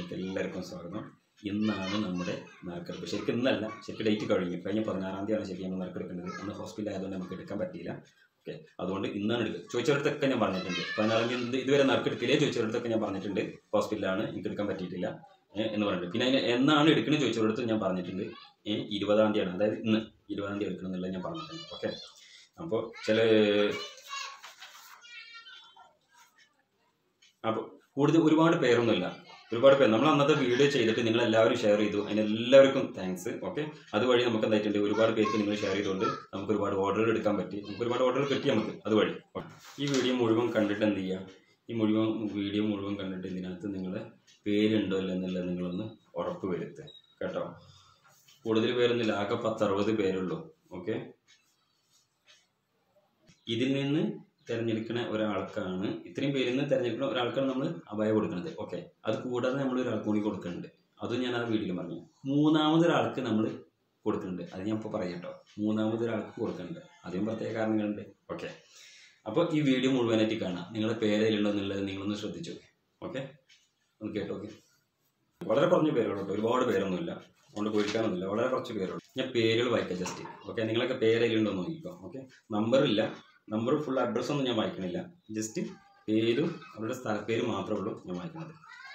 ചാനലിലേക്ക് എല്ലാവർക്കും സ്വാഗതം ഇന്നാണ് നമ്മുടെ നറുക്കെടുപ്പ് ശരിക്കും ഇന്നല്ല ശരിക്കും ഡേറ്റ് കഴിഞ്ഞു കഴിഞ്ഞ പതിനാറാം തീയതിയാണ് ശരിക്കും നമ്മൾ നറുക്കെടുക്കുന്നത് അന്ന് ഹോസ്പിറ്റൽ ആയതുകൊണ്ട് നമുക്ക് എടുക്കാൻ പറ്റിയില്ല ഓക്കെ അതുകൊണ്ട് ഇന്നാണ് എടുക്കുക ചോദിച്ചവരടുത്തൊക്കെ ഞാൻ പറഞ്ഞിട്ടുണ്ട് പതിനാറാം തീയതി ഇത് ഇതുവരെ നറുക്കെടുക്കില്ലേ ചോദിച്ചവരടുത്തൊക്കെ ഞാൻ പറഞ്ഞിട്ടുണ്ട് ഹോസ്പിറ്റലാണ് എനിക്ക് എടുക്കാൻ പറ്റിയിട്ടില്ല ഏ, എന്ന് പറഞ്ഞിട്ടുണ്ട് പിന്നെ അതിന് എന്നാണ് എടുക്കുന്നത് ചോദിച്ചവരടുത്ത് ഞാൻ പറഞ്ഞിട്ടുണ്ട് ഏ, ഇരുപതാം തീയതിയാണ് അതായത് ഇന്ന് ഇരുപതാം തീയതി എടുക്കണം എന്നുള്ളത് ഞാൻ പറഞ്ഞിട്ടുണ്ട് ഓക്കെ അപ്പോൾ ചില അപ്പോൾ കൂടുതൽ ഒരുപാട് പേരൊന്നുമില്ല ഒരുപാട് പേര് നമ്മൾ അന്നത്തെ വീഡിയോ ചെയ്തിട്ട് നിങ്ങൾ എല്ലാവരും ഷെയർ ചെയ്തു അതിന് എല്ലാവർക്കും താങ്ക്സ് ഓക്കെ അതുവഴി നമുക്ക് എന്തായിട്ടുണ്ട് ഒരുപാട് പേർക്ക് നിങ്ങൾ ഷെയർ ചെയ്തുകൊണ്ട് നമുക്ക് ഒരുപാട് ഓർഡറുകൾ എടുക്കാൻ പറ്റി നമുക്ക് ഒരുപാട് ഓർഡറുകൾ കിട്ടി നമുക്ക് അതുവഴി ഈ വീഡിയോ മുഴുവൻ കണ്ടിട്ട് എന്ത് ചെയ്യുക ഈ മുഴുവൻ വീഡിയോ മുഴുവൻ കണ്ടിട്ട് ഇതിനകത്ത് നിങ്ങളുടെ പേരുണ്ടോ ഇല്ല എന്നുള്ളത് നിങ്ങളൊന്ന് ഉറപ്പ് വരുത്തുക കേട്ടോ കൂടുതൽ പേരൊന്നുമില്ല ആകെ പത്തറുപത് പേരുള്ളൂ ഓക്കെ ഇതിൽ നിന്ന് തിരഞ്ഞെടുക്കുന്ന ഒരാൾക്കാണ് ഇത്രയും പേരിൽ നിന്ന് തിരഞ്ഞെടുക്കുന്ന ഒരാൾക്കാണ് നമ്മൾ അഭയ കൊടുക്കുന്നത് ഓക്കെ അത് കൂടാതെ നമ്മൾ ഒരാൾക്ക് കൂടി കൊടുക്കുന്നുണ്ട് അതും ഞാൻ ആ വീഡിയോയിൽ പറഞ്ഞു മൂന്നാമതൊരാൾക്ക് നമ്മൾ കൊടുക്കുന്നുണ്ട് അത് ഞാൻ ഇപ്പോൾ പറയാം കേട്ടോ മൂന്നാമതൊരാൾക്ക് കൊടുക്കുന്നുണ്ട് അതിനും പ്രത്യേക കാരണങ്ങളുണ്ട് ഓക്കെ അപ്പോൾ ഈ വീഡിയോ മുഴുവനായിട്ട് കാണാം നിങ്ങളുടെ പേരേലുണ്ടോ എന്നുള്ളത് നിങ്ങളൊന്ന് ശ്രദ്ധിച്ചു ഓക്കെ ഒന്ന് കേട്ടോ ഓക്കെ വളരെ കുറഞ്ഞ പേരുള്ളൂ കേട്ടോ ഒരുപാട് പേരൊന്നുമില്ല അതുകൊണ്ട് പേടിക്കാനൊന്നുമില്ല വളരെ കുറച്ച് പേരുള്ളൂ ഞാൻ പേരുകൾ വായിക്കാം ജസ്റ്റ് ഓക്കെ നിങ്ങളൊക്കെ പേരേലുണ്ടോ എന്ന് നോക്കിക്കോ ഓക്കെ നമ്പറില്ല നമ്പർ ഫുൾ അഡ്രസ്സ് ഒന്നും ഞാൻ വായിക്കണില്ല ജസ്റ്റ് പേരും അവരുടെ സ്ഥലപ്പേര് മാത്രമേ ഉള്ളൂ ഞാൻ വായിക്കുന്നത്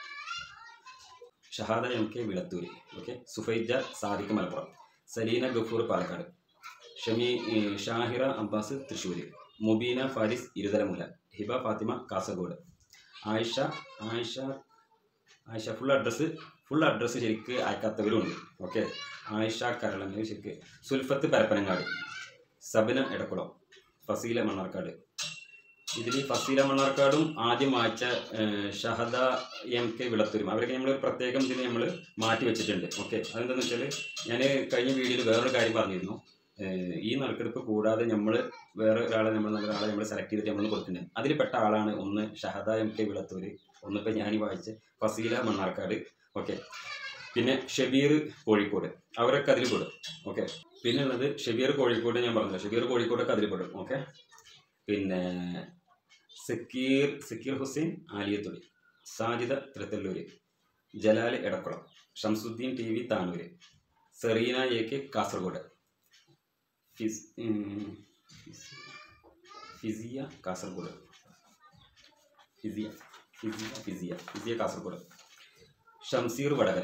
Shahada M K Vilathur okay Sufaija Sadiq Malappuram Saleena Gafoor Palakkad Shami ഏ, Shahira Abbas Thrissur Mubeena Faris Iruthalamula Hiba Fathima Kasaragod Ayisha Ayisha Ayisha full address full address ശരിക്ക് അയക്കാത്തവരുണ്ട് ഓക്കെ ആയിഷ കരളങ്ങ ശരിക്ക് സുൽഫത്ത് പരപ്പനങ്ങാട് സബന എടക്കുളം ഫസീല മണ്ണാർക്കാട് ഇതിൽ ഫസീല മണ്ണാർക്കാടും ആദ്യം വായിച്ച ഏഹ്, ഷഹദ എം കെ വിളത്തൂരും അവരൊക്കെ നമ്മൾ പ്രത്യേകം ഇതിന് നമ്മൾ മാറ്റി വെച്ചിട്ടുണ്ട് ഓക്കെ അതെന്താണെന്ന് വെച്ചാൽ ഞാൻ കഴിഞ്ഞ വീഡിയോയിൽ വേറൊരു കാര്യം പറഞ്ഞിരുന്നു ഏഹ്, ഈ നറുക്കെടുപ്പ് കൂടാതെ നമ്മൾ വേറെ ഒരാളെ നമ്മൾ നല്ല ഒരാളെ നമ്മൾ സെലക്ട് ചെയ്തിട്ട് നമ്മൾ കൊടുക്കുന്നുണ്ട് അതിൽ പെട്ട ആളാണ് ഒന്ന് ഷഹദ എം കെ വിളത്തൂര് ഒന്നിപ്പോൾ ഞാൻ വായിച്ച ഫസീല മണ്ണാർക്കാട് ഓക്കെ പിന്നെ ഷബീർ കോഴിക്കോട് അവരൊക്കെ അതിൽ പെടും ഓക്കെ പിന്നെ ഉള്ളത് ഷബീർ കോഴിക്കോട് ഞാൻ പറഞ്ഞില്ല ഷബീർ കോഴിക്കോടൊക്കെ അതിൽ പെടും ഓക്കെ പിന്നെ Sakeer Sakeer Hussain Aliyathodi Sajida Thrithallur Jalal Edakkulam Shamsudheen T V Tanur Sereena A K Kasaragod ഫിസ് ഉം, ഫിസ്- ഫിസിയ കാസർഗോഡ് ഫിസിയ ഫിസിയ ഫിസിയ ഫിസിയ കാസർഗോഡ് ഷംസീർ വടകര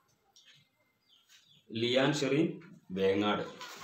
ലിയാൻ ഷെറീൻ വേങ്ങാട്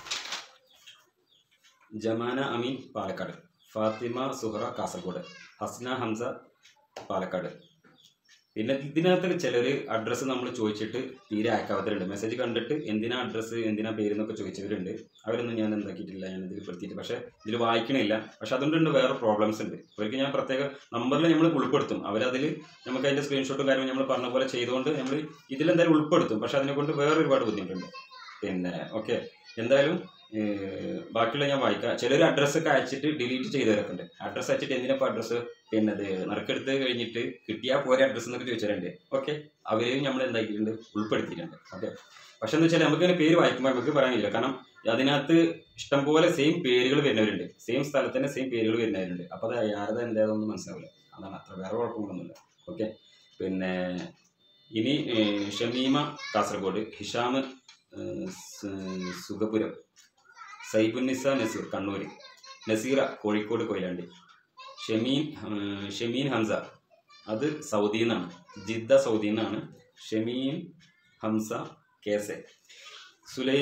ജമാന അമീൻ പാലക്കാട് ഫാത്തിമ സുഹറ കാസർഗോഡ് ഹസ്ന ഹംസ പാലക്കാട് പിന്നെ ഇതിനകത്ത് ചിലർ അഡ്രസ്സ് നമ്മൾ ചോദിച്ചിട്ട് തീരെ അയക്കാത്തവരുണ്ട് മെസ്സേജ് കണ്ടിട്ട് എന്തിനാ അഡ്രസ്സ് എന്തിനാ പേര് എന്നൊക്കെ ചോദിച്ചവരുണ്ട് അവരൊന്നും ഞാൻ എന്താക്കിയിട്ടില്ല ഞാൻ ഇതിൽ പെടുത്തിയിട്ട് പക്ഷേ ഇതിൽ വായിക്കണില്ല പക്ഷെ അതുകൊണ്ടുണ്ട് വേറെ പ്രോബ്ലംസ് ഉണ്ട് അവർക്ക് ഞാൻ പ്രത്യേക നമ്പറിൽ നമ്മൾ ഉൾപ്പെടുത്തും അവരതിൽ നമുക്ക് അതിൻ്റെ സ്ക്രീൻഷോട്ടും കാര്യങ്ങളും നമ്മൾ പറഞ്ഞ പോലെ ചെയ്തുകൊണ്ട് നമ്മൾ ഇതിലെന്തായാലും ഉൾപ്പെടുത്തും പക്ഷെ അതിനെ കൊണ്ട് വേറെ ഒരുപാട് ബുദ്ധിമുട്ടുണ്ട് പിന്നെ ഓക്കെ എന്തായാലും ഏഹ്, ബാക്കിയുള്ള ഞാൻ വായിക്കാം ചിലർ അഡ്രസ്സൊക്കെ അയച്ചിട്ട് ഡിലീറ്റ് ചെയ്തവരൊക്കെ ഉണ്ട് അഡ്രസ്സ് അയച്ചിട്ട് എന്തിനാ അഡ്രസ്സ് പിന്നെ അത് നറുക്കെടുത്ത് കഴിഞ്ഞിട്ട് കിട്ടിയാൽ പോരെ അഡ്രസ്സ് എന്നൊക്കെ ചോദിച്ചിട്ടുണ്ട് ഓക്കെ അവരെയും നമ്മൾ എന്താക്കിയിട്ടുണ്ട് ഉൾപ്പെടുത്തിയിട്ടുണ്ട് ഓക്കെ പക്ഷെ എന്ന് വെച്ചാൽ നമുക്ക് ഇങ്ങനെ പേര് വായിക്കുമ്പോൾ നമുക്ക് പറയാനില്ല കാരണം അതിനകത്ത് ഇഷ്ടംപോലെ സെയിം പേരുകൾ വരുന്നവരുണ്ട് സെയിം സ്ഥലത്തിന്റെ സെയിം പേരുകൾ വരുന്നവരുണ്ട് അപ്പോൾ അത് ആരത് എന്താണെന്ന് മനസ്സിലാവില്ല അതാണ് അത്ര വേറെ കുഴപ്പങ്ങളൊന്നുമില്ല ഓക്കെ പിന്നെ ഇനി ഏഹ്, ഷമീമ കാസർഗോഡ് ഹിഷാം ഏഹ്, സ- സുഗപുരം സൈബുന്നിസ നസീർ കണ്ണൂർ നസീറ കോഴിക്കോട് കൊയിലാണ്ടി ഷമീൻ ഏഹ്, ഷമീൻ ഹംസ അത് സൗദിയിൽ നിന്നാണ് ജിദ്ദ സൗദിയിൽ നിന്നാണ് ഷമീൻ ഹംസ കേസെ സുലൈ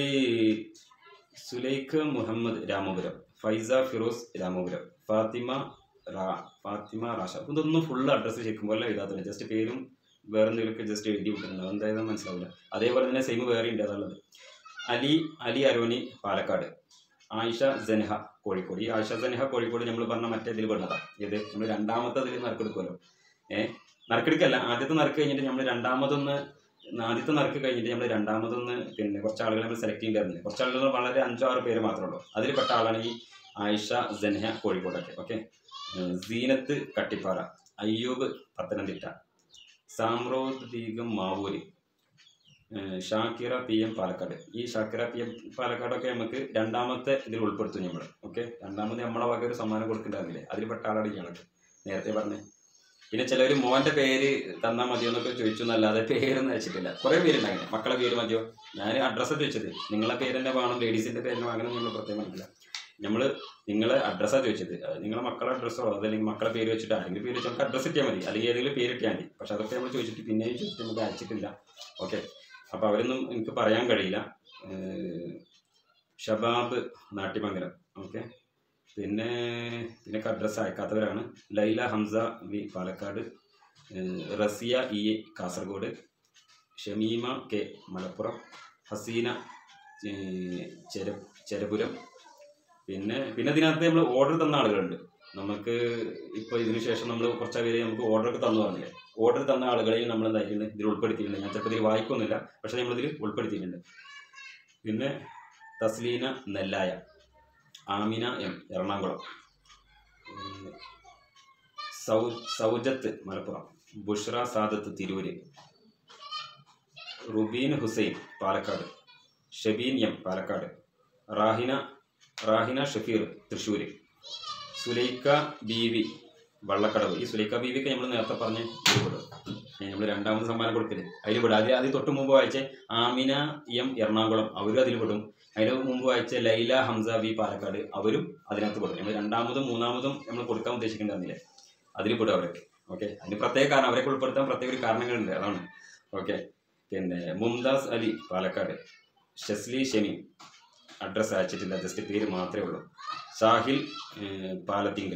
സുലൈഖ് മുഹമ്മദ് രാമപുരം ഫൈസ ഫിറോസ് രാമപുരം ഫാത്തിമ റാ ഫാത്തിമ റാഷ അപ്പോൾ ഇതൊന്നും ഫുൾ അഡ്രസ്സ് ശരിക്കും പോലെ എഴുതാത്തില്ല ജസ്റ്റ് പേരും വേറെ എന്തെങ്കിലുമൊക്കെ ജസ്റ്റ് എഴുതി വിട്ടിട്ടുണ്ട് എന്തായാലും മനസ്സിലാവില്ല അതേപോലെ തന്നെ സെയിം വേറെ ഉണ്ട് അതുള്ളത് അലി അലി അരോനി പാലക്കാട് ആയിഷ ജനഹ കോഴിക്കോട് ഈ ആയിഷ ജനഹ കോഴിക്കോട് നമ്മൾ പറഞ്ഞ മറ്റേ ഇതിൽ പെടുന്നതാണ് ഇത് നമ്മൾ രണ്ടാമത്തെ ഇതിൽ നറുക്കെടുക്കുമല്ലോ ഏഹ് നറുക്കെടുക്കല്ല ആദ്യത്തെ നറുക്ക് കഴിഞ്ഞിട്ട് നമ്മൾ രണ്ടാമതൊന്ന് ആദ്യത്തെ നറുക്ക് കഴിഞ്ഞിട്ട് നമ്മൾ രണ്ടാമതൊന്ന് പിന്നെ കുറച്ച് ആളുകൾ നമ്മൾ സെലക്ട് ചെയ്തിരുന്നില്ല കുറച്ച് ആളുകൾ വളരെ അഞ്ചോ ആറ് പേര് മാത്രമേ ഉള്ളൂ അതിൽ പെട്ട ആളാണ് ഈ ആയിഷ ജനഹ കോഴിക്കോടൊക്കെ ഓക്കെ സീനത്ത് കട്ടിപ്പാറ അയ്യൂബ് പത്തനംതിട്ട സാമ്രോദ് ബീഗം മാവൂര് ഏഹ് ഷാക്കിറ പി എം പാലക്കാട് ഈ ഷാക്കിറ പി എം പാലക്കാടൊക്കെ നമുക്ക് രണ്ടാമത്തെ ഇതിൽ ഉൾപ്പെടുത്തും നമ്മൾ ഓക്കെ രണ്ടാമത് നമ്മളെ വക ഒരു സമ്മാനം കൊടുക്കേണ്ടതില്ലേ അതിൽ പെട്ട ആളാണ് ഇയാളൊക്കെ നേരത്തെ പറഞ്ഞേ പിന്നെ ചിലർ മോൻ്റെ പേര് തന്നാൽ മതിയോ എന്നൊക്കെ ചോദിച്ചു എന്നല്ലാതെ പേരൊന്നും വെച്ചിട്ടില്ല കുറേ പേരുണ്ടായിരുന്നു മക്കളെ പേര് മതിയോ ഞാൻ അഡ്രസ്സ് ചോദിച്ചത് നിങ്ങളെ പേര് തന്നെ വേണം ലേഡീസിൻ്റെ പേര് തന്നെ വാങ്ങണം നിങ്ങൾ പ്രത്യേകം മനസ്സില്ല നമ്മൾ നിങ്ങളെ അഡ്രസ്സാണ് ചോദിച്ചത് അത് നിങ്ങളെ മക്കളെ അഡ്രസ്സോ അതല്ലെങ്കിൽ മക്കളെ പേര് വെച്ചിട്ട് ആരെങ്കിലും പേര് വെച്ച് നമുക്ക് അഡ്രസ്സ് കിട്ടിയാൽ മതി അല്ലെങ്കിൽ ഏതെങ്കിലും പേര് കിട്ടിയാൽ മതി പക്ഷെ അതൊക്കെ നമ്മൾ ചോദിച്ചിട്ട് പിന്നെയും ചോദിച്ചിട്ട് നമുക്ക് അയച്ചിട്ടില്ല ഓക്കെ അപ്പോൾ അവരൊന്നും എനിക്ക് പറയാൻ കഴിയില്ല ഏഹ് ഷബാബ് നാട്യമംഗലം ഓക്കെ പിന്നെ പിന്നെ അഡ്രസ്സ് അയക്കാത്തവരാണ് ലൈല ഹംസ വി പാലക്കാട് ഏഹ് റസിയ ഇ കാസർഗോഡ് ഷമീമ കെ മലപ്പുറം ഹസീന ഏഹ് ചെര ചെരപുരം പിന്നെ പിന്നെ ഇതിനകത്ത് നമ്മൾ ഓർഡർ തന്ന ആളുകളുണ്ട് നമുക്ക് ഇപ്പോൾ ഇതിന് ശേഷം നമ്മൾ കുറച്ച് പേര് നമുക്ക് ഓർഡർ ഒക്കെ തന്നു പറഞ്ഞില്ലേ ഓർഡർ തന്ന ആളുകളെയും നമ്മൾ എന്തായിട്ടുണ്ട് ഇതിൽ ഉൾപ്പെടുത്തിയിട്ടുണ്ട് ഞാൻ ചിലപ്പോൾ ഇതിൽ വായിക്കൊന്നുമില്ല പക്ഷേ നമ്മളിതിൽ ഉൾപ്പെടുത്തിയിട്ടുണ്ട് പിന്നെ തസ്ലീന നെല്ലായ ആമിന എം എറണാകുളം ഉം, സൗ സൗജത്ത് മലപ്പുറം ബുഷ്ര സാദത്ത് തിരൂര് റുബീൻ ഹുസൈൻ പാലക്കാട് ഷബീൻ എം പാലക്കാട് റാഹിന റാഹിന ഷഫീർ തൃശ്ശൂർ സുലൈക്ക ബീവി വള്ളക്കടവ് ഈ സുലൈക്ക ബീവിക്ക് നമ്മൾ നേരത്തെ പറഞ്ഞ് വിടും നമ്മൾ രണ്ടാമത് സമ്മാനം കൊടുക്കല് അതിൽ വിടും അതിൽ അതിൽ തൊട്ട് മുമ്പ് വായിച്ച ആമിന എം എറണാകുളം അവരും അതിൽ വിടും അതിന് മുമ്പ് വായിച്ച ലൈല ഹംസ വി പാലക്കാട് അവരും അതിനകത്ത് പെടും നമ്മൾ രണ്ടാമതും മൂന്നാമതും നമ്മൾ കൊടുക്കാൻ ഉദ്ദേശിക്കുന്നുണ്ടെന്നില്ലേ അതിൽ പെടും അവരൊക്കെ ഓക്കെ അതിന് പ്രത്യേക കാരണം അവരൊക്കെ ഉൾപ്പെടുത്താൻ പ്രത്യേക ഒരു കാരണങ്ങളുണ്ട് അതാണ് ഓക്കെ പിന്നെ മുംതാസ് അലി പാലക്കാട് ഷസ്ലി ഷെമി അഡ്രസ്സ് അയച്ചിട്ടില്ല ജസ്റ്റ് പേര് മാത്രമേ ഉള്ളൂ സാഹിൽ ഏഹ്, പാലത്തിങ്കൽ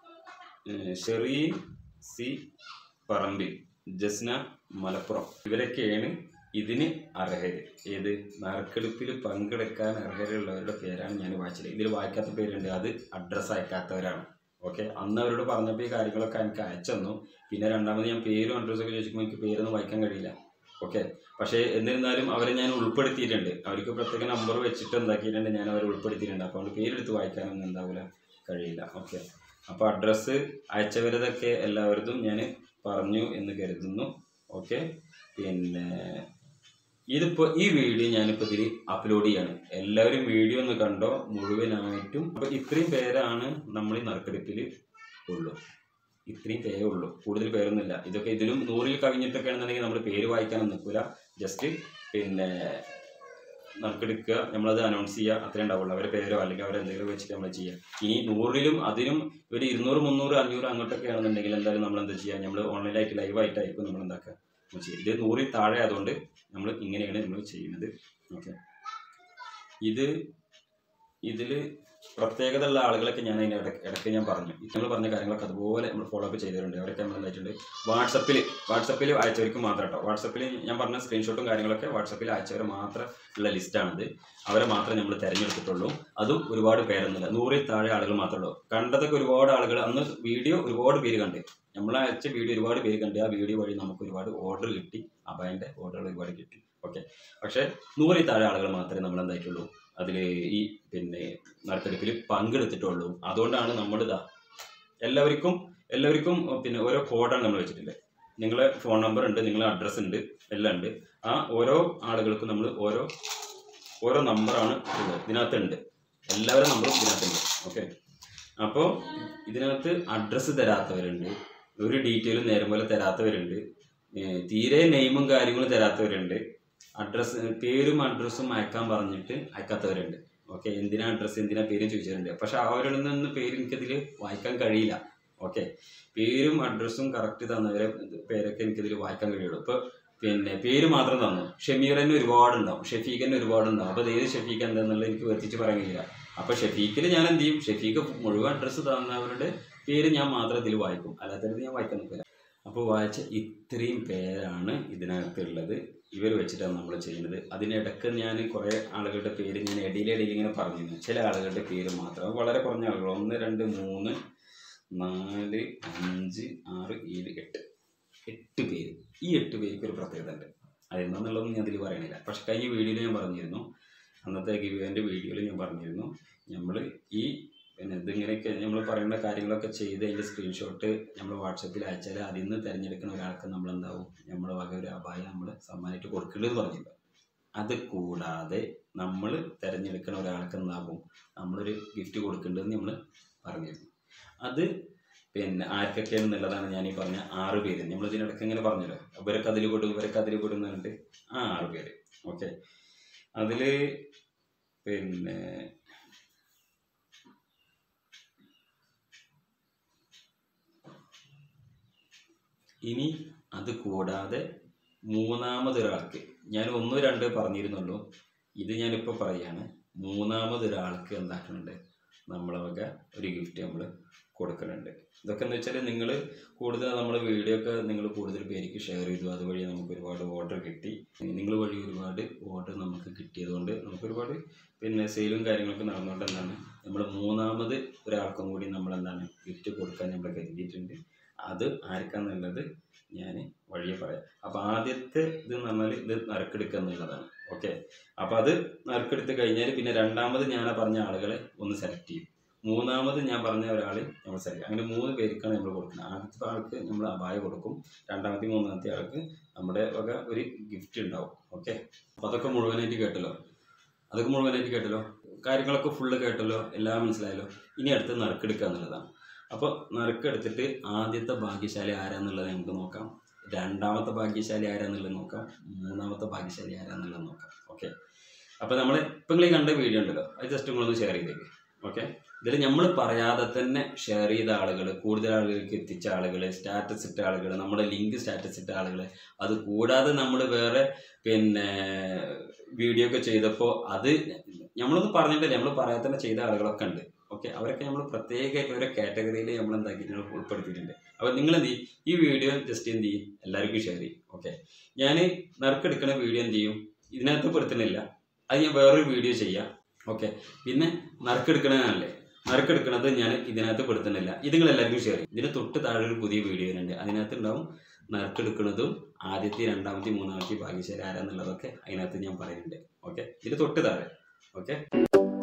ഏഹ്, ഷെറീൻ സി പറമ്പിൽ ജസ്ന മലപ്പുറം ഇവരൊക്കെയാണ് ഇതിന് അർഹര് ഏത് നറുക്കെടുപ്പിൽ പങ്കെടുക്കാൻ അർഹരുള്ളവരുടെ പേരാണ് ഞാൻ വായിച്ചത് ഇതിൽ വായിക്കാത്ത പേരുണ്ട് അത് അഡ്രസ്സ് അയക്കാത്തവരാണ് ഓക്കെ അന്ന് അവരോട് പറഞ്ഞപ്പോൾ ഈ കാര്യങ്ങളൊക്കെ എനിക്ക് അയച്ചു തന്നു പിന്നെ രണ്ടാമത് ഞാൻ പേരും അഡ്രസ്സൊക്കെ ചോദിക്കുമ്പോൾ എനിക്ക് പേരൊന്നും വായിക്കാൻ കഴിയില്ല ഓക്കെ പക്ഷേ എന്നിരുന്നാലും അവരെ ഞാൻ ഉൾപ്പെടുത്തിയിട്ടുണ്ട് അവർക്ക് പ്രത്യേക നമ്പർ വെച്ചിട്ട് എന്താക്കിയിട്ടുണ്ട് ഞാൻ അവരെ ഉൾപ്പെടുത്തിയിട്ടുണ്ട് അപ്പോൾ അവരുടെ പേരെടുത്ത് വായിക്കാനൊന്നും എന്താവില്ല കഴിയില്ല ഓക്കെ അപ്പോൾ അഡ്രസ്സ് അയച്ചവരതൊക്കെ എല്ലാവരതും ഞാൻ പറഞ്ഞു എന്ന് കരുതുന്നു ഓക്കെ പിന്നെ ഇതിപ്പോൾ ഈ വീഡിയോ ഞാനിപ്പോൾ ഇതിൽ അപ്ലോഡ് ചെയ്യാണ് എല്ലാവരും വീഡിയോ ഒന്ന് കണ്ടോ മുഴുവനായിട്ടും അപ്പോൾ ഇത്രയും പേരാണ് നമ്മൾ ഈ നറുക്കെടുപ്പിൽ ഉള്ളൂ ഇത്രയും പേരേ ഉള്ളൂ കൂടുതൽ പേരൊന്നുമില്ല ഇതൊക്കെ ഇതിലും നൂറിൽ കവിഞ്ഞിട്ടൊക്കെ ആണെന്നുണ്ടെങ്കിൽ നമ്മൾ പേര് വായിക്കാനൊന്നും നിൽക്കില്ല ജസ്റ്റ് പിന്നെ നറുക്കെടുക്കുക നമ്മളത് അനൗൺസ് ചെയ്യുക അത്രേ ഉണ്ടാവുള്ളൂ അവരുടെ പേരോ അല്ലെങ്കിൽ അവരെന്തെങ്കിലും വെച്ചിട്ട് നമ്മൾ ചെയ്യുക ഇനി നൂറിലും അതിനും ഒരു ഇരുന്നൂറ് മുന്നൂറ് അഞ്ഞൂറ് അങ്ങോട്ടൊക്കെ ആണെന്നുണ്ടെങ്കിൽ എന്തായാലും നമ്മൾ എന്താ ചെയ്യുക നമ്മൾ ഓൺലൈനായിട്ട് ലൈവായിട്ടായിരിക്കും നമ്മൾ എന്താക്കുക നമ്മൾ ചെയ്യുക ഇത് നൂറിൽ താഴെ ആയതുകൊണ്ട് നമ്മൾ ഇങ്ങനെയാണ് നമ്മൾ ചെയ്യുന്നത് ഓക്കെ ഇത് ഇതിൽ പ്രത്യേകത ഉള്ള ആളുകളൊക്കെ ഞാൻ അതിൻ്റെ ഇടയ്ക്ക് ഇടയ്ക്ക് ഞാൻ പറഞ്ഞു നമ്മൾ പറഞ്ഞ കാര്യങ്ങളൊക്കെ അതുപോലെ നമ്മൾ ഫോളോ അപ്പ് ചെയ്തിട്ടുണ്ട് അവരൊക്കെ നമ്മൾ എന്തായിട്ടുണ്ട് വാട്സപ്പിൽ വാട്സപ്പിൽ അയച്ചവർക്ക് മാത്രം കേട്ടോ വാട്സപ്പിൽ ഞാൻ പറഞ്ഞ സ്ക്രീൻഷോട്ടും കാര്യങ്ങളൊക്കെ വാട്സപ്പിൽ അയച്ചവർ മാത്രം ഉള്ള ലിസ്റ്റാണിത് അവരെ മാത്രമേ നമ്മൾ തിരഞ്ഞെടുത്തിട്ടുള്ളൂ അതും ഒരുപാട് പേരൊന്നുമില്ല നൂറിൽ താഴെ ആളുകൾ മാത്രമേ ഉള്ളൂ കണ്ടതൊക്കെ ഒരുപാട് ആളുകൾ അന്ന് വീഡിയോ ഒരുപാട് പേര് കണ്ട് നമ്മൾ അയച്ച വീഡിയോ ഒരുപാട് പേര് കണ്ട് ആ വീഡിയോ വഴി നമുക്ക് ഒരുപാട് ഓർഡർ കിട്ടി അബായൻ്റെ ഓർഡറുകൾ ഒരുപാട് കിട്ടി ഓക്കെ പക്ഷേ നൂറിൽ താഴെ ആളുകൾ മാത്രമേ നമ്മൾ എന്തായിട്ടുള്ളൂ അതിൽ ഈ പിന്നെ നറുക്കെടുപ്പിൽ പങ്കെടുത്തിട്ടുള്ളൂ അതുകൊണ്ടാണ് നമ്മളിതാ എല്ലാവർക്കും എല്ലാവർക്കും പിന്നെ ഓരോ കോഡാണ് നമ്മൾ വെച്ചിട്ടില്ലേ നിങ്ങളെ ഫോൺ നമ്പർ ഉണ്ട് നിങ്ങളെ അഡ്രസ്സ് ഉണ്ട് എല്ലാം ഉണ്ട് ആ ഓരോ ആളുകൾക്കും നമ്മൾ ഓരോ ഓരോ നമ്പറാണ് ഉള്ളത് ഇതിനകത്തുണ്ട് എല്ലാവരുടെ നമ്പറും ഇതിനകത്തുണ്ട് ഓക്കെ അപ്പോൾ ഇതിനകത്ത് അഡ്രസ്സ് തരാത്തവരുണ്ട് ഒരു ഡീറ്റെയിലും നേരം പോലെ തരാത്തവരുണ്ട് ഏർ തീരെ നെയിമും കാര്യങ്ങളും തരാത്തവരുണ്ട് അഡ്രസ്സ് പേരും അഡ്രസ്സും അയക്കാൻ പറഞ്ഞിട്ട് അയക്കാത്തവരുണ്ട് ഓക്കെ എന്തിനാ അഡ്രസ്സ് എന്തിനാ പേര് ചോദിച്ചിട്ടുണ്ട് പക്ഷെ അവരിൽ നിന്ന് പേര് എനിക്കതിൽ വായിക്കാൻ കഴിയില്ല ഓക്കെ പേരും അഡ്രസ്സും കറക്റ്റ് തന്നവരെ പേരൊക്കെ എനിക്കതിൽ വായിക്കാൻ കഴിയുള്ളൂ ഇപ്പോൾ പിന്നെ പേര് മാത്രം തന്നു ഷമീറിന് ഒരുപാടുണ്ടാവും ഷെഫീഖിന് ഒരുപാടുണ്ടാവും അപ്പോൾ ഏത് ഷെഫീഖ് എന്താണെന്നുള്ളത് എനിക്ക് എത്തിച്ച് പറയാൻ കഴിയില്ല അപ്പോൾ ഷെഫീഖിൽ ഞാൻ എന്ത് ചെയ്യും ഷെഫീഖ് മുഴുവൻ അഡ്രസ്സ് തന്നവരുടെ പേര് ഞാൻ മാത്രം ഇതിൽ വായിക്കും അല്ലാത്തത് ഞാൻ വായിക്കാൻ നിൽക്കില്ല അപ്പോൾ വായിച്ച ഇത്രയും പേരാണ് ഇതിനകത്തുള്ളത് ഇവർ വെച്ചിട്ടാണ് നമ്മൾ ചെയ്യുന്നത് അതിനിടക്ക് ഞാൻ കുറേ ആളുകളുടെ പേര് ഞാൻ ഇടയിലിടയിൽ ഇങ്ങനെ പറഞ്ഞിരുന്നു ചില ആളുകളുടെ പേര് മാത്രം വളരെ കുറഞ്ഞ ആളുകൾ ഒന്ന് രണ്ട് മൂന്ന് നാല് അഞ്ച് ആറ് ഏഴ് എട്ട് എട്ട് പേര് ഈ എട്ട് പേർക്ക് ഒരു പ്രത്യേകത ഉണ്ട് അതെന്താണെന്നുള്ളതൊന്നും ഞാൻ അതിൽ പറയണില്ല പക്ഷെ കഴിഞ്ഞ വീഡിയോയിൽ ഞാൻ പറഞ്ഞിരുന്നു അന്നത്തെ ഗിവേൻ്റെ വീഡിയോയിൽ ഞാൻ പറഞ്ഞിരുന്നു നമ്മൾ ഈ പിന്നെ ഇതിങ്ങനെയൊക്കെ നമ്മൾ പറയുന്ന കാര്യങ്ങളൊക്കെ ചെയ്ത് അതിൻ്റെ സ്ക്രീൻഷോട്ട് നമ്മൾ വാട്സപ്പിൽ അയച്ചാൽ അതിൽ നിന്ന് തിരഞ്ഞെടുക്കുന്ന ഒരാൾക്ക് നമ്മൾ എന്താവും നമ്മൾ വക ഒരു അപായം നമ്മൾ സമ്മാനമായിട്ട് കൊടുക്കേണ്ടതെന്ന് പറഞ്ഞില്ല അത് കൂടാതെ നമ്മൾ തിരഞ്ഞെടുക്കുന്ന ഒരാൾക്ക് എന്താകും നമ്മളൊരു ഗിഫ്റ്റ് കൊടുക്കേണ്ടതെന്ന് നമ്മൾ പറഞ്ഞിരുന്നു അത് പിന്നെ ആർക്കൊക്കെയാണെന്നുള്ളതാണ് ഞാൻ ഈ പറഞ്ഞ ആറ് പേര് നമ്മൾ ഇതിനിടയ്ക്ക് ഇങ്ങനെ പറഞ്ഞല്ലോ ഇവരൊക്കെ അതിൽ പെടും ഇവരൊക്കെ അതിൽ പെടും എന്ന് പറഞ്ഞിട്ട് ആ ആറ് പേര് ഓക്കെ അതിൽ പിന്നെ ഇനി അത് കൂടാതെ മൂന്നാമതൊരാൾക്ക് ഞാൻ ഒന്ന് രണ്ട് പറഞ്ഞിരുന്നുള്ളൂ ഇത് ഞാനിപ്പോൾ പറയാണ് മൂന്നാമതൊരാൾക്ക് എന്താക്കുന്നുണ്ട് നമ്മളെ വക ഒരു ഗിഫ്റ്റ് നമ്മൾ കൊടുക്കുന്നുണ്ട് ഇതൊക്കെ എന്ന് വെച്ചാൽ നിങ്ങൾ കൂടുതൽ നമ്മൾ വീഡിയോ ഒക്കെ നിങ്ങൾ കൂടുതൽ പേർക്ക് ഷെയർ ചെയ്തു അതുവഴി നമുക്ക് ഒരുപാട് ഓർഡർ കിട്ടി നിങ്ങൾ വഴി ഒരുപാട് ഓർഡർ നമുക്ക് കിട്ടിയതുകൊണ്ട് നമുക്ക് ഒരുപാട് പിന്നെ സെയിലും കാര്യങ്ങളൊക്കെ നടന്നുകൊണ്ട് എന്താണ് നമ്മൾ മൂന്നാമത് ഒരാൾക്കും കൂടി നമ്മൾ എന്താണ് ഗിഫ്റ്റ് കൊടുക്കാൻ നമ്മൾ കരുതിയിട്ടുണ്ട് അത് ആർക്കാന്നുള്ളത് ഞാൻ വഴിയെ പറയാം അപ്പോൾ ആദ്യത്തെ ഇത് എന്ന് പറഞ്ഞാൽ ഇത് നറുക്കെടുക്കുക എന്നുള്ളതാണ് ഓക്കെ അപ്പോൾ അത് നറുക്കെടുത്ത് കഴിഞ്ഞാൽ പിന്നെ രണ്ടാമത് ഞാൻ ആ പറഞ്ഞ ആളുകളെ ഒന്ന് സെലക്ട് ചെയ്യും മൂന്നാമത് ഞാൻ പറഞ്ഞ ഒരാൾ നമ്മൾ സെലക്ട് അങ്ങനെ മൂന്ന് പേർക്കാണ് നമ്മൾ കൊടുക്കുന്നത് ആദ്യത്തെ ആൾക്ക് നമ്മൾ അപായ കൊടുക്കും രണ്ടാമത്തെ മൂന്നാമത്തെ ആൾക്ക് നമ്മുടെ വക ഒരു ഗിഫ്റ്റ് ഉണ്ടാവും ഓക്കെ അപ്പോൾ അതൊക്കെ മുഴുവനായിട്ട് കേട്ടല്ലോ അതൊക്കെ മുഴുവനായിട്ട് കേട്ടല്ലോ കാര്യങ്ങളൊക്കെ ഫുള്ള് കേട്ടല്ലോ എല്ലാം മനസ്സിലായല്ലോ ഇനി അടുത്ത് നറുക്കെടുക്കുക എന്നുള്ളതാണ് അപ്പോൾ നറുക്കെടുത്തിട്ട് ആദ്യത്തെ ഭാഗ്യശാലി ആരാന്നുള്ളത് നമുക്ക് നോക്കാം രണ്ടാമത്തെ ഭാഗ്യശാലി ആരാന്നുള്ളത് നോക്കാം മൂന്നാമത്തെ ഭാഗ്യശാലി ആരാന്നുള്ളത് നോക്കാം ഓക്കെ അപ്പോൾ നമ്മൾ ഇപ്പം നിങ്ങൾ ഈ കണ്ട വീഡിയോ ഉണ്ടല്ലോ അത് ജസ്റ്റ് നിങ്ങളൊന്ന് ഷെയർ ചെയ്തേക്ക് ഓക്കെ ഇതിൽ നമ്മൾ പറയാതെ തന്നെ ഷെയർ ചെയ്ത ആളുകൾ കൂടുതൽ ആളുകൾക്ക് എത്തിച്ച ആളുകൾ സ്റ്റാറ്റസ് ഇട്ട ആളുകൾ നമ്മുടെ ലിങ്ക് സ്റ്റാറ്റസ് ഇട്ട ആളുകൾ അത് കൂടാതെ നമ്മൾ വേറെ പിന്നെ വീഡിയോ ഒക്കെ ചെയ്തപ്പോൾ അത് നമ്മളൊന്നും പറഞ്ഞിട്ടില്ല നമ്മൾ പറയാതെ തന്നെ ചെയ്ത ആളുകളൊക്കെ ഉണ്ട് ഓക്കെ അവരൊക്കെ നമ്മൾ പ്രത്യേകമായിട്ട് ഓരോ കാറ്റഗറിയിൽ നമ്മൾ എന്താക്കിയിട്ടുണ്ട് ഉൾപ്പെടുത്തിയിട്ടുണ്ട് അപ്പോൾ നിങ്ങൾ എന്ത് ചെയ്യും ഈ വീഡിയോ ജസ്റ്റ് എന്ത് ചെയ്യും എല്ലാവർക്കും ഷെയർ ചെയ്യും ഓക്കെ ഞാൻ നറുക്കെടുക്കുന്ന വീഡിയോ എന്ത് ചെയ്യും ഇതിനകത്ത് പെടുത്തുന്നില്ല അത് ഞാൻ വേറൊരു വീഡിയോ ചെയ്യാം ഓക്കെ പിന്നെ നറുക്കെടുക്കണതല്ലേ നറുക്കെടുക്കണത് ഞാൻ ഇതിനകത്ത് പെടുത്തുന്നില്ല ഇത് നിങ്ങൾ എല്ലാവർക്കും ഷെയർ ചെയ്യും ഇതിന് തൊട്ട് താഴെ ഒരു പുതിയ വീഡിയോ ഉണ്ട് അതിനകത്ത് ഉണ്ടാവും നറുക്കെടുക്കുന്നതും ആദ്യത്തെ രണ്ടാമത്തെ മൂന്നാമത്തെ ഭാഗ്യശാലി ആരാന്നുള്ളതൊക്കെ അതിനകത്ത് ഞാൻ പറയുന്നുണ്ട് ഓക്കെ ഇതിന് തൊട്ട് താഴെ ഓക്കെ